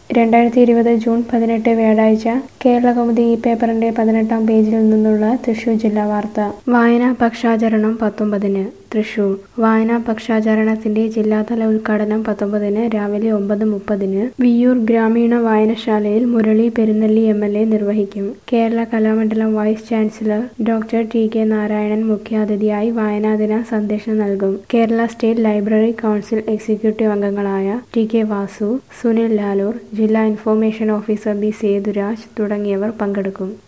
രണ്ടായിരത്തി ഇരുപത് ജൂൺ പതിനെട്ട് വ്യാഴാഴ്ച കേരളകൗമുദി ഈ പേപ്പറിന്റെ പതിനെട്ടാം പേജിൽ നിന്നുള്ള തൃശൂർ ജില്ലാ വാർത്ത വായനാ പക്ഷാചരണം പത്തൊമ്പതിന് തൃശൂർ വായനാ പക്ഷാചരണത്തിന്റെ ജില്ലാതല ഉദ്ഘാടനം പത്തൊമ്പതിന് രാവിലെ ഒമ്പത് മുപ്പതിന് വിയ്യൂർ ഗ്രാമീണ വായനശാലയിൽ Murali Perunnelli M L A നിർവഹിക്കും Kerala Kalamandalam vice chancellor doctor T K Narayanan മുഖ്യാതിഥിയായി വായനാദിന സന്ദേശം നൽകും Kerala state library council executive അംഗങ്ങളായ ടി കെ വാസു സുനിൽ ലാലൂർ ജില്ലാ ഇൻഫോർമേഷൻ ഓഫീസർ ബി സേതുരാജ് തുടങ്ങിയവർ പങ്കെടുക്കും